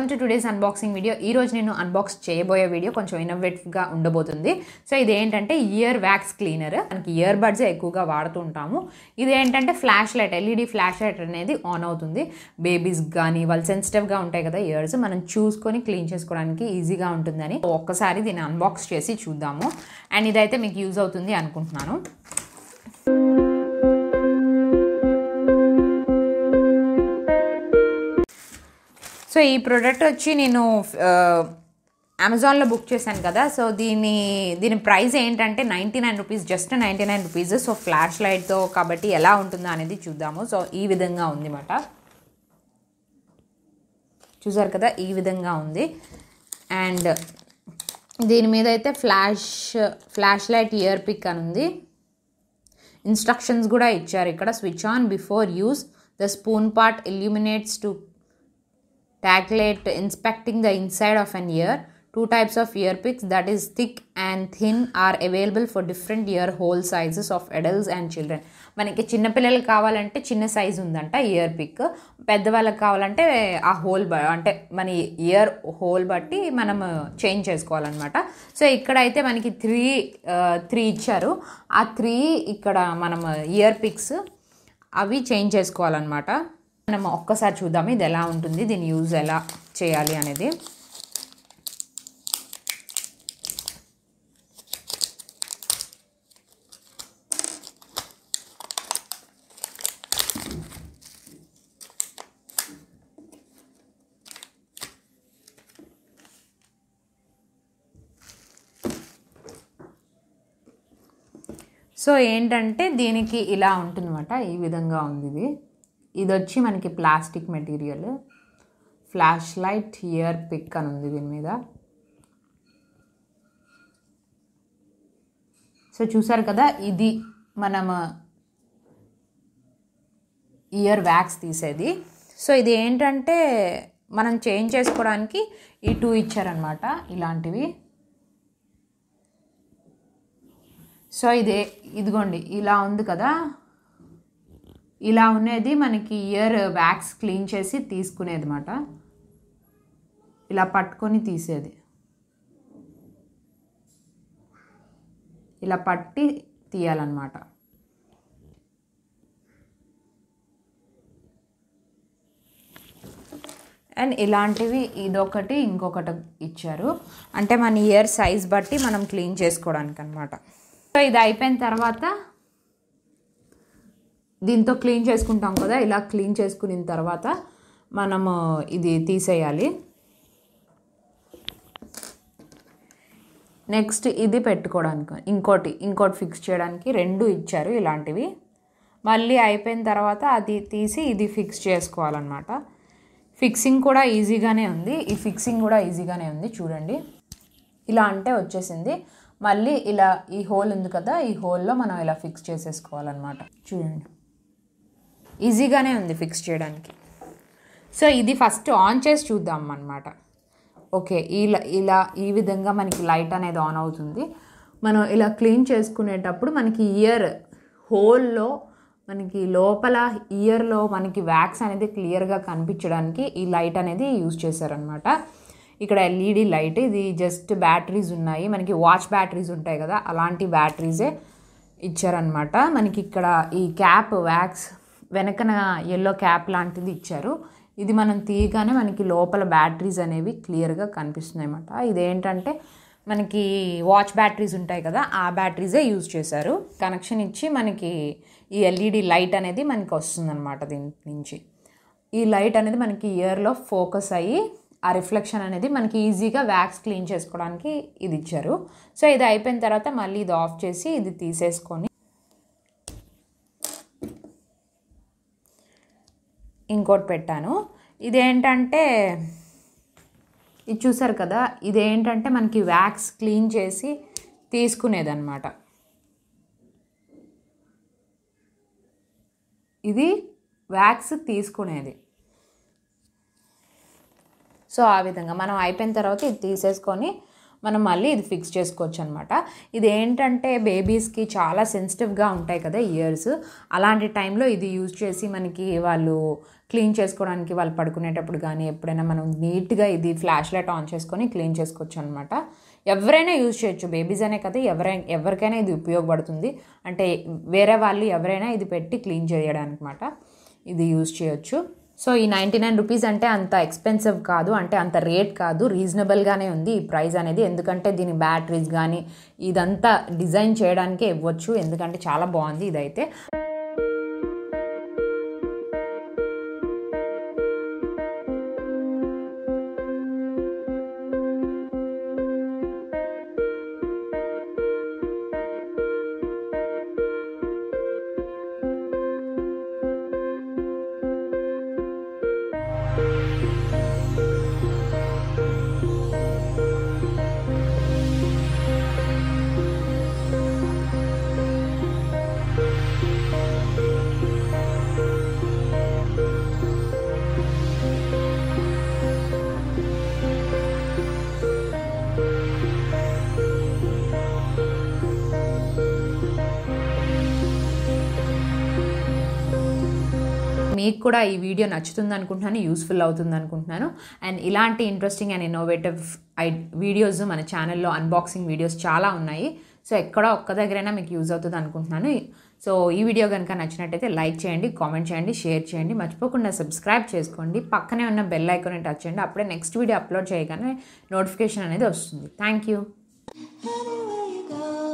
to today's unboxing video ఈ రోజు నేను అన్బాక్స్ చేయబోయే వీడియో కొంచెం ఇన్నోవేటివ్గా ఉండబోతుంది సో ఇది ఏంటంటే ఇయర్ వ్యాక్స్ క్లీనర్ మనకి ఇయర్ బడ్స్ ఎక్కువగా వాడుతూ ఉంటాము ఇది ఏంటంటే flash light LED flash light అనేది ఆన్ అవుతుంది బేబీస్ కానీ వాళ్ళు సెన్సిటివ్గా ఉంటాయి కదా ఇయర్స్ మనం చూసుకొని క్లీన్ చేసుకోవడానికి ఈజీగా ఉంటుందని ఒక్కసారి దీన్ని అన్బాక్స్ చేసి చూద్దాము అండ్ ఇదైతే మీకు యూజ్ అవుతుంది అనుకుంటున్నాను సో ఈ ప్రోడక్ట్ వచ్చి నేను అమెజాన్లో బుక్ చేశాను కదా సో దీని దీని ప్రైస్ ఏంటంటే ninety nine rupees just ninety nine rupees so flash లైట్తో కాబట్టి ఎలా ఉంటుందో అనేది చూద్దాము సో ఈ విధంగా ఉందన్నమాట చూసారు కదా ఈ విధంగా ఉంది అండ్ దీని మీద అయితే flash flash light ear pick అని ఉంది ఇన్స్ట్రక్షన్స్ కూడా ఇచ్చారు ఇక్కడ switch on before use the spoon part illuminates to facilitate inspecting the inside of an ear two types of ear picks that is thick and thin are available for different ear hole sizes of adults and children మనకి చిన్నపిల్లలకి కావాలంటే చిన్న size ఉందంట year pick పెద్దవాళ్ళకి కావాలంటే ఆ whole అంటే మన ఇయర్ హోల్ బట్టి మనం చేంజ్ చేసుకోవాలన్నమాట సో ఇక్కడైతే మనకి త్రీ త్రీ ఇచ్చారు ఆ త్రీ ఇక్కడ మనం ఇయర్ పిక్స్ అవి చేంజ్ చేసుకోవాలన్నమాట మనం ఒక్కసారి చూద్దాం ఇది ఎలా ఉంటుంది దీని యూజ్ ఎలా చేయాలి అనేది సో ఏంటంటే దీనికి ఇలా ఉంటుందన్నమాట ఈ విధంగా ఉంది ఇది ఇది వచ్చి మనకి plastic material flash light ear pick అని ఉంది దీని మీద సో చూసారు కదా ఇది మనం ఇయర్ వ్యాక్స్ తీసేది సో ఇది ఏంటంటే మనం చేంజ్ చేసుకోవడానికి ఈ టూ ఇచ్చారనమాట ఇలాంటివి సో ఇదే ఇదిగోండి ఇలా ఉంది కదా ఇలా ఉన్నది మనకి ఇయర్ వ్యాక్స్ క్లీన్ చేసి తీసుకునేది అనమాట ఇలా పట్టుకొని తీసేది ఇలా పట్టి తీయాలన్నమాట అండ్ ఇలాంటివి ఇదొకటి ఇంకొకటి ఇచ్చారు అంటే మన ఇయర్ సైజ్ బట్టి మనం క్లీన్ చేసుకోవడానికి అనమాట సో ఇది అయిపోయిన తర్వాత దీంతో క్లీన్ చేసుకుంటాం కదా ఇలా క్లీన్ చేసుకున్న తర్వాత మనము ఇది తీసేయాలి నెక్స్ట్ ఇది పెట్టుకోవడానికి ఇంకోటి ఇంకోటి ఫిక్స్ చేయడానికి రెండు ఇచ్చారు ఇలాంటివి మళ్ళీ అయిపోయిన తర్వాత అది తీసి ఇది ఫిక్స్ చేసుకోవాలన్నమాట ఫిక్సింగ్ కూడా ఈజీగానే ఉంది ఈ ఫిక్సింగ్ కూడా ఈజీగానే ఉంది చూడండి ఇలా అంటే వచ్చేసింది మళ్ళీ ఇలా ఈ హోల్ ఉంది కదా ఈ హోల్లో మనం ఇలా ఫిక్స్ చేసేసుకోవాలన్నమాట చూడండి ఈజీగానే ఉంది ఫిక్స్ చేయడానికి సో ఇది ఫస్ట్ ఆన్ చేసి చూద్దాం అనమాట ఓకే ఇలా ఇలా ఈ విధంగా మనకి లైట్ అనేది ఆన్ అవుతుంది మనం ఇలా క్లీన్ చేసుకునేటప్పుడు మనకి ఇయర్ హోల్లో మనకి లోపల ఇయర్లో మనకి వ్యాక్స్ అనేది క్లియర్గా కనిపించడానికి ఈ లైట్ అనేది యూజ్ చేశారనమాట ఇక్కడ ఎల్ఈడి లైట్ ఇది జస్ట్ బ్యాటరీస్ ఉన్నాయి మనకి వాచ్ బ్యాటరీస్ ఉంటాయి కదా అలాంటి బ్యాటరీసే ఇచ్చారనమాట మనకి ఇక్కడ ఈ క్యాప్ వ్యాక్స్ వెనకన ఎల్లో క్యాప్ లాంటిది ఇచ్చారు ఇది మనం తీయగానే మనకి లోపల బ్యాటరీస్ అనేవి క్లియర్గా కనిపిస్తున్నాయి అన్నమాట ఇదేంటంటే మనకి వాచ్ బ్యాటరీస్ ఉంటాయి కదా ఆ బ్యాటరీసే యూజ్ చేశారు కనెక్షన్ ఇచ్చి మనకి ఈ ఎల్ఈడి లైట్ అనేది మనకి వస్తుందన్నమాట దీని నుంచి ఈ లైట్ అనేది మనకి ఇయర్లో ఫోకస్ అయ్యి ఆ రిఫ్లెక్షన్ అనేది మనకి ఈజీగా వ్యాక్స్ క్లీన్ చేసుకోవడానికి ఇది ఇచ్చారు సో ఇది అయిపోయిన తర్వాత మళ్ళీ ఇది ఆఫ్ చేసి ఇది తీసేసుకొని ఇంకోటి పెట్టాను ఇదేంటంటే ఇది చూసారు కదా ఇదేంటంటే మనకి వ్యాక్స్ క్లీన్ చేసి తీసుకునేది అనమాట ఇది వ్యాక్స్ తీసుకునేది సో ఆ విధంగా మనం అయిపోయిన తర్వాత ఇది తీసేసుకొని మనం మళ్ళీ ఇది ఫిక్స్ చేసుకోవచ్చు అనమాట ఇది ఏంటంటే బేబీస్కి చాలా సెన్సిటివ్గా ఉంటాయి కదా ఇయర్స్ అలాంటి టైంలో ఇది యూజ్ చేసి మనకి వాళ్ళు క్లీన్ చేసుకోవడానికి వాళ్ళు పడుకునేటప్పుడు కానీ ఎప్పుడైనా మనం నీట్గా ఇది ఫ్లాష్ లైట్ ఆన్ చేసుకొని క్లీన్ చేసుకోవచ్చు అనమాట ఎవరైనా యూజ్ చేయొచ్చు బేబీస్ అనే కదా ఎవరైనా ఎవరికైనా ఇది ఉపయోగపడుతుంది అంటే వేరే వాళ్ళు ఎవరైనా ఇది పెట్టి క్లీన్ చేయడానికి అనమాట ఇది యూజ్ చేయొచ్చు సో ఈ నైంటీ నైన్ రూపీస్ అంటే అంత ఎక్స్పెన్సివ్ కాదు అంటే అంత రేట్ కాదు రీజనబుల్గానే ఉంది ఈ ప్రైస్ అనేది ఎందుకంటే దీని బ్యాటరీస్ కానీ ఇదంతా డిజైన్ చేయడానికే ఇవ్వచ్చు ఎందుకంటే చాలా బాగుంది ఇదైతే మీకు కూడా ఈ వీడియో నచ్చుతుంది అనుకుంటున్నాను యూస్ఫుల్ అవుతుంది అనుకుంటున్నాను అండ్ ఇలాంటి interesting and innovative I videos మన ఛానల్లో అన్బాక్సింగ్ వీడియోస్ చాలా ఉన్నాయి సో ఎక్కడో ఒక్క దగ్గరైనా మీకు యూజ్ అవుతుంది అనుకుంటున్నాను సో ఈ వీడియో కనుక నచ్చినట్టయితే లైక్ చేయండి కామెంట్ చేయండి షేర్ చేయండి మర్చిపోకుండా సబ్స్క్రైబ్ చేసుకోండి పక్కనే ఉన్న బెల్ ఐకాన్ టచ్ చేయండి అప్పుడే నెక్స్ట్ వీడియో అప్లోడ్ చేయగానే నోటిఫికేషన్ అనేది వస్తుంది thank you Anywhere you go,